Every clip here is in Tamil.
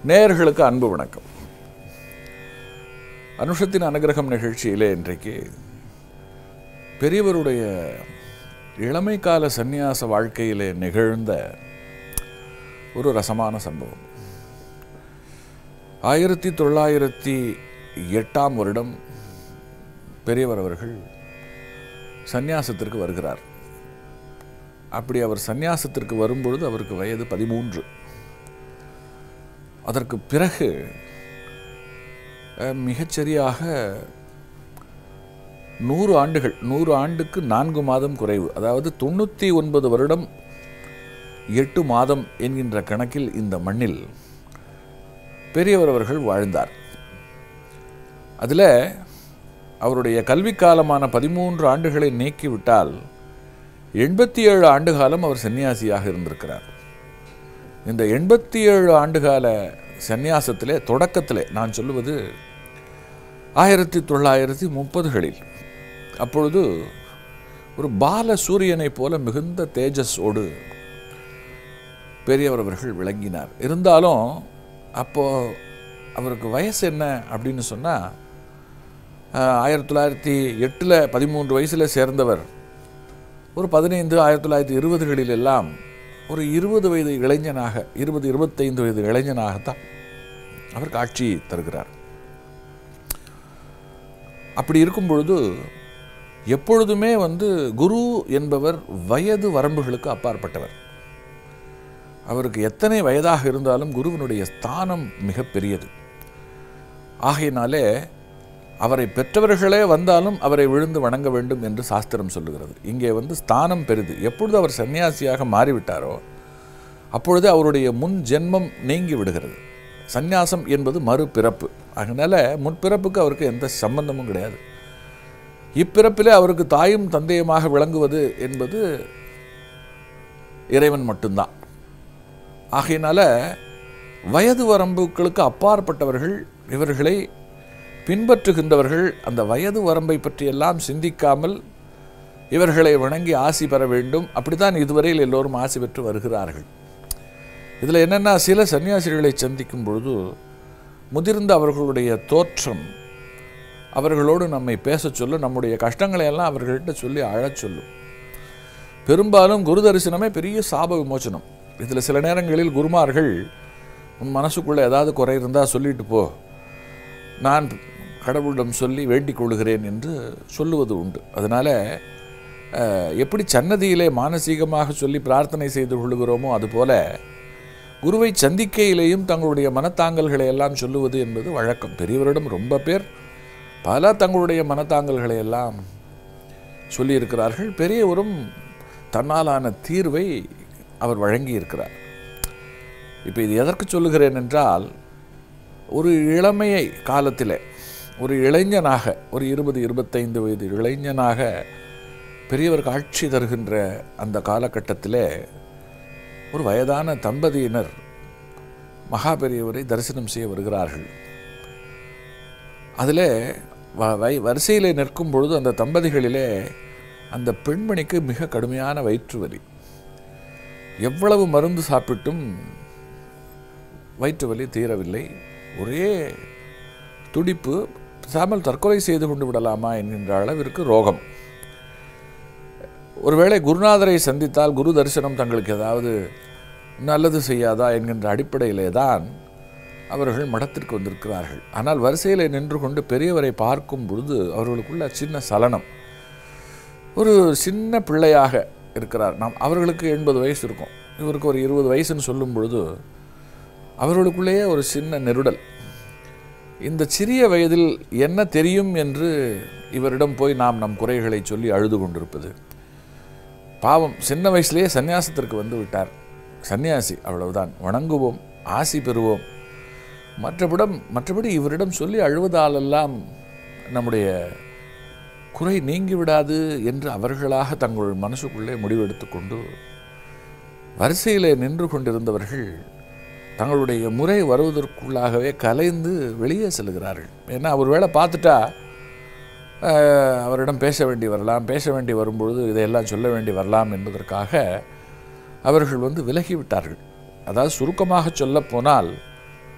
நேயர்களுக்கு அன்பு வணக்கம் அனுஷத்தின் அனுகிரகம் நிகழ்ச்சியிலே இன்றைக்கு பெரியவருடைய இளமை கால சந்நியாச வாழ்க்கையிலே நிகழ்ந்த ஒரு ரசமான சம்பவம் ஆயிரத்தி தொள்ளாயிரத்தி எட்டாம் வருடம் பெரியவர் அவர்கள் சந்நியாசத்திற்கு வருகிறார் அப்படி அவர் சந்நியாசத்திற்கு வரும்பொழுது அவருக்கு வயது பதிமூன்று அதற்கு பிறகு அஹ், மிகச்சரியாக நூறு ஆண்டுகள் நூறு ஆண்டுக்கு நான்கு மாதம் குறைவு அதாவது தொண்ணூற்றி ஒன்பது வருடம் எட்டு மாதம் என்கின்ற கணக்கில் இந்த மண்ணில் பெரியவர் அவர்கள் வாழ்ந்தார் அதில் அவருடைய கல்வி காலமான பதிமூன்று ஆண்டுகளை நீக்கிவிட்டால் எண்பத்தி ஏழு ஆண்டு காலம் அவர் சன்னியாசியாக இருந்திருக்கிறார் இந்த எண்பத்தி ஏழு ஆண்டுகால சந்நியாசத்திலே தொடக்கத்திலே நான் சொல்லுவது ஆயிரத்தி தொள்ளாயிரத்தி முப்பதுகளில் அப்பொழுது ஒரு பால சூரியனைப் போல மிகுந்த தேஜஸோடு பெரியவர் அவர்கள் விளங்கினார் இருந்தாலும் அப்போ அவருக்கு வயசு என்ன அப்படின்னு சொன்னால் ஆயிரத்தி தொள்ளாயிரத்தி எட்டில் பதிமூன்று வயசில் சேர்ந்தவர் ஒரு பதினைந்து ஆயிரத்தி தொள்ளாயிரத்தி இருபதுகளில் எல்லாம் ஒரு இருபது வயது இளைஞனாக இருபது இருபத்தைந்து வயது இளைஞனாகத்தான் அவர் காட்சி தருகிறார் அப்படி இருக்கும் பொழுது எப்பொழுதுமே வந்து குரு என்பவர் வயது வரம்புகளுக்கு அப்பாற்பட்டவர் அவருக்கு எத்தனை வயதாக இருந்தாலும் குருவினுடைய ஸ்தானம் மிக பெரியது ஆகையினாலே அவரை பெற்றவர்களே வந்தாலும் அவரை விழுந்து வணங்க வேண்டும் என்று சாஸ்திரம் சொல்லுகிறது இங்கே வந்து ஸ்தானம் பெரிது எப்பொழுது அவர் சன்னியாசியாக மாறிவிட்டாரோ அப்பொழுது அவருடைய முன் ஜென்மம் நீங்கி விடுகிறது சந்நியாசம் என்பது மறுபிறப்பு அதனால முற்பிறப்புக்கு அவருக்கு எந்த சம்பந்தமும் கிடையாது இப்பிறப்பிலே அவருக்கு தாயும் தந்தையுமாக விளங்குவது என்பது இறைவன் மட்டும்தான் ஆகையினால வயது வரம்புகளுக்கு அப்பாற்பட்டவர்கள் இவர்களை பின்பற்றுகின்றவர்கள் அந்த வயது வரம்பை பற்றியெல்லாம் சிந்திக்காமல் இவர்களை வணங்கி ஆசி பெற வேண்டும் அப்படித்தான் இதுவரையில் எல்லோரும் ஆசி பெற்று வருகிறார்கள் இதில் என்னென்னா சில சன்னியாசிகளை சந்திக்கும் பொழுது முதிர்ந்த அவர்களுடைய தோற்றம் அவர்களோடு நம்மை பேசச் சொல்லும் நம்முடைய கஷ்டங்களை எல்லாம் அவர்கள்ட்ட சொல்லி அழச் சொல்லும் பெரும்பாலும் குரு தரிசனமே பெரிய சாப விமோசனம் இதில் சில நேரங்களில் குருமார்கள் உன் மனசுக்குள்ளே ஏதாவது குறை இருந்தால் சொல்லிட்டு போ நான் கடவுளிடம் சொல்லி வேண்டிக் கொள்கிறேன் என்று சொல்லுவது உண்டு அதனால் அஹ், எப்படி சன்னதியிலே மானசீகமாக சொல்லி பிரார்த்தனை செய்து கொள்கிறோமோ அதுபோல குருவை சந்திக்கையிலேயும் தங்களுடைய மனத்தாங்கல்களை எல்லாம் சொல்லுவது என்பது வழக்கம் பெரியவரிடம் ரொம்ப பேர் பல தங்களுடைய மனத்தாங்கல்களை எல்லாம் சொல்லியிருக்கிறார்கள் பெரியவரும் தன்னாலான தீர்வை அவர் வழங்கி இருக்கிறார் இப்போ இது எதற்கு சொல்லுகிறேன் என்றால் ஒரு இளமையை காலத்திலே ஒரு இளைஞனாக ஒரு இருபது இருபத்தைந்து வயது இளைஞனாக பெரியவர் காட்சி தருகின்ற அந்த காலகட்டத்திலே ஒரு வயதான தம்பதியினர் மகா பெரியவரை தரிசனம் செய்ய வருகிறார்கள் அதில் வ வை வரிசையிலே நிற்கும் பொழுது அந்த தம்பதிகளிலே அந்த பெண்மணிக்கு மிக கடுமையான வயிற்று வலி எவ்வளவு மருந்து சாப்பிட்டும் வயிற்று வலி தீரவில்லை ஒரே துடிப்பு பேசாமல் தற்கொலை செய்து கொண்டு விடலாமா என்கின்ற அளவிற்கு ரோகம் ஒருவேளை குருநாதரை சந்தித்தால் குரு தரிசனம் தங்களுக்கு ஏதாவது நல்லது செய்யாதா என்கின்ற அடிப்படையிலே தான் அவர்கள் மடத்திற்கு வந்திருக்கிறார்கள் ஆனால் வரிசையில் நின்று கொண்டு பெரியவரை பார்க்கும் பொழுது அவர்களுக்குள்ள சின்ன சலனம் ஒரு சின்ன பிள்ளையாக இருக்கிறார் நாம் அவர்களுக்கு எண்பது வயசு இருக்கும் இவருக்கு ஒரு இருபது வயசுன்னு சொல்லும் பொழுது அவர்களுக்குள்ளேயே ஒரு சின்ன நெருடல் இந்த சிறிய வயதில் என்ன தெரியும் என்று இவரிடம் போய் நாம் நம் குறைகளை சொல்லி அழுது கொண்டிருப்பது பாவம் சின்ன வயசுலேயே சந்நியாசத்திற்கு வந்து விட்டார் சந்நியாசி அவ்வளவுதான் வணங்குவோம் ஆசி பெறுவோம் மற்றபடம் மற்றபடி இவரிடம் சொல்லி அழுவதாலெல்லாம் நம்முடைய குறை நீங்கி விடாது என்று அவர்களாக தங்கள் மனசுக்குள்ளே முடிவெடுத்து கொண்டு வரிசையில் நின்று கொண்டிருந்தவர்கள் தங்களுடைய முறை வருவதற்குள்ளாகவே கலைந்து வெளியே செல்கிறார்கள் ஏன்னா அவர் வேளை பார்த்துட்டா அஹ், அவரிடம் பேச வேண்டி வரலாம் பேச வேண்டி வரும்பொழுது இதையெல்லாம் சொல்ல வேண்டி வரலாம் என்பதற்காக அவர்கள் வந்து விலகி விட்டார்கள் அதாவது சுருக்கமாக சொல்லப் போனால்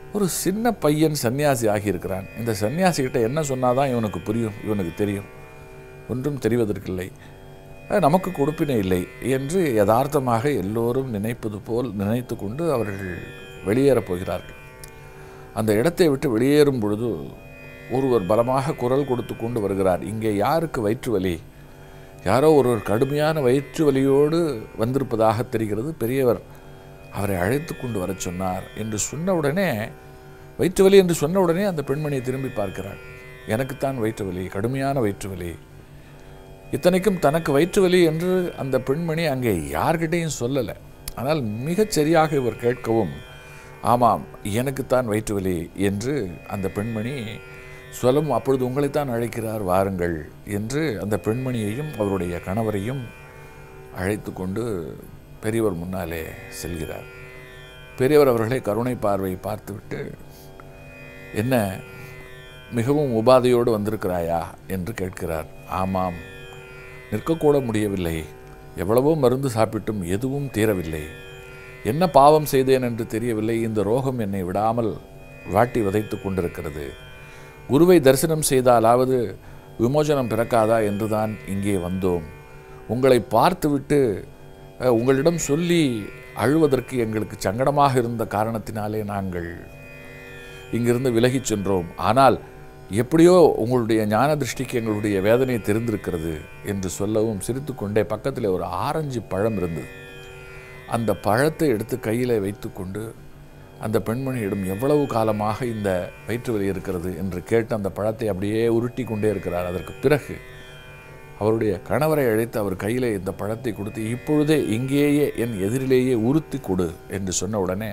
ஒரு சின்ன பையன் சன்னியாசி ஆகியிருக்கிறான் இந்த சன்னியாசிகிட்ட என்ன சொன்னாதான் இவனுக்கு புரியும் இவனுக்கு தெரியும் ஒன்றும் தெரிவதற்கில்லை அஹ், நமக்கு கொடுப்பினை இல்லை என்று யதார்த்தமாக எல்லோரும் நினைப்பது போல் நினைத்து கொண்டு அவர்கள் வெளியேறப் போகிறார்கள் அந்த இடத்தை விட்டு வெளியேறும் பொழுது ஒருவர் பலமாக குரல் கொடுத்து கொண்டு வருகிறார் இங்கே யாருக்கு வயிற்று வலி யாரோ ஒருவர் கடுமையான வயிற்று வலியோடு வந்திருப்பதாக தெரிகிறது பெரியவர் அவரை அழைத்து கொண்டு வரச் சொன்னார் என்று சொன்ன உடனே வயிற்று வலி என்று சொன்ன உடனே அந்த பெண்மணியை திரும்பி பார்க்கிறார் எனக்குத்தான் வயிற்று வலி கடுமையான வயிற்று வலி இத்தனைக்கும் தனக்கு வயிற்று வலி என்று அந்த பெண்மணி அங்கே யார்கிட்டையும் சொல்லலை ஆனால் மிகச் சரியாக இவர் கேட்கவும் ஆமாம் எனக்குத்தான் வயிற்று வலி என்று அந்த பெண்மணி சொல்லும் அப்பொழுது உங்களைத்தான் அழைக்கிறார் வாருங்கள் என்று அந்த பெண்மணியையும் அவருடைய கணவரையும் அழைத்து கொண்டு பெரியவர் முன்னாலே செல்கிறார் பெரியவர் அவர்களை கருணை பார்வை பார்த்துவிட்டு என்ன மிகவும் உபாதையோடு வந்திருக்கிறாயா என்று கேட்கிறார் ஆமாம் நிற்கக்கூட முடியவில்லை எவ்வளவோ மருந்து சாப்பிட்டும் எதுவும் தீரவில்லை என்ன பாவம் செய்தேன் என்று தெரியவில்லை இந்த ரோகம் என்னை விடாமல் வாட்டி வதைத்து கொண்டிருக்கிறது குருவை தரிசனம் செய்தாலாவது விமோசனம் பிறக்காதா என்றுதான் இங்கே வந்தோம் உங்களை பார்த்துவிட்டு அஹ், உங்களிடம் சொல்லி அழுவதற்கு எங்களுக்கு சங்கடமாக இருந்த காரணத்தினாலே நாங்கள் இங்கிருந்து விலகிச் சென்றோம் ஆனால் எப்படியோ உங்களுடைய ஞான திருஷ்டிக்கு எங்களுடைய வேதனை தெரிந்திருக்கிறது என்று சொல்லவும் சிரித்துக்கொண்டே பக்கத்தில் ஒரு ஆரஞ்சு பழம் இருந்தது அந்த பழத்தை எடுத்து கையில் வைத்துக்கொண்டு அந்த பெண்மணியிடம் எவ்வளவு காலமாக இந்த வயிற்று வலி இருக்கிறது என்று கேட்டு அந்த பழத்தை அப்படியே உருட்டி கொண்டே இருக்கிறார் அதற்கு பிறகு அவருடைய கணவரை அழைத்து அவர் கையிலே இந்த பழத்தை கொடுத்து இப்பொழுதே இங்கேயே என் எதிரிலேயே உறுத்தி கொடு என்று சொன்ன உடனே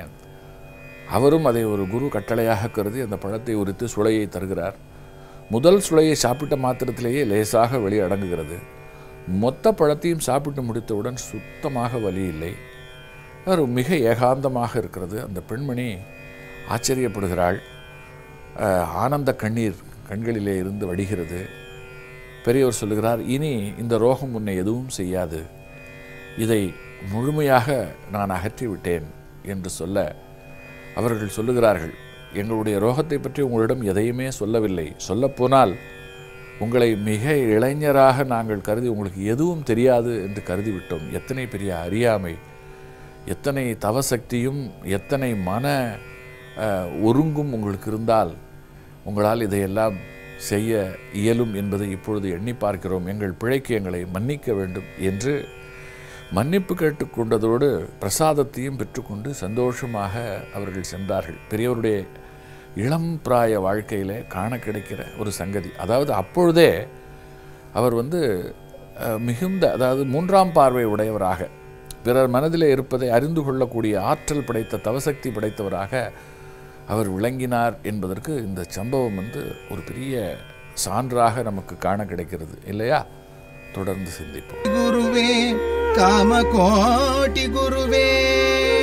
அவரும் அதை ஒரு குரு கட்டளையாக கருதி அந்த பழத்தை உரித்து சுளையை தருகிறார் முதல் சுளையை சாப்பிட்ட மாத்திரத்திலேயே லேசாக வெளியே அடங்குகிறது மொத்த பழத்தையும் சாப்பிட்டு முடித்தவுடன் சுத்தமாக வலி இல்லை அவர் மிக ஏகாந்தமாக இருக்கிறது அந்த பெண்மணி ஆச்சரியப்படுகிறாள் அஹ், ஆனந்த கண்ணீர் கண்களிலே இருந்து வடிகிறது பெரியவர் சொல்லுகிறார் இனி இந்த ரோகம் உன்னை எதுவும் செய்யாது இதை முழுமையாக நான் அகற்றி விட்டேன் என்று சொல்ல அவர்கள் சொல்லுகிறார்கள் எங்களுடைய ரோகத்தை பற்றி உங்களிடம் எதையுமே சொல்லவில்லை சொல்லப்போனால் உங்களை மிக இளைஞராக நாங்கள் கருதி உங்களுக்கு எதுவும் தெரியாது என்று கருதிவிட்டோம் எத்தனை பெரிய அறியாமை எத்தனை தவசக்தியும் எத்தனை மன அஹ், ஒருங்கும் உங்களுக்கு இருந்தால் உங்களால் இதையெல்லாம் செய்ய இயலும் என்பதை இப்பொழுது எண்ணி பார்க்கிறோம் எங்கள் பிழைக்கு எங்களை மன்னிக்க வேண்டும் என்று மன்னிப்பு கேட்டுக்கொண்டதோடு பிரசாதத்தையும் பெற்றுக்கொண்டு சந்தோஷமாக அவர்கள் சென்றார்கள் பெரியவருடைய இளம் பிராய வாழ்க்கையிலே காண கிடைக்கிற ஒரு சங்கதி அதாவது அப்பொழுதே அவர் வந்து அஹ், மிகுந்த அதாவது மூன்றாம் பார்வை உடையவராக பிறர் மனதிலே இருப்பதை அறிந்து கொள்ளக்கூடிய ஆற்றல் படைத்த தவசக்தி படைத்தவராக அவர் விளங்கினார் என்பதற்கு இந்த சம்பவம் வந்து ஒரு பெரிய சான்றாக நமக்கு காண கிடைக்கிறது இல்லையா தொடர்ந்து சிந்திப்போம் ಗುರುವೇ ಕಾಮಕೋಟಿ ಗುರುವೇ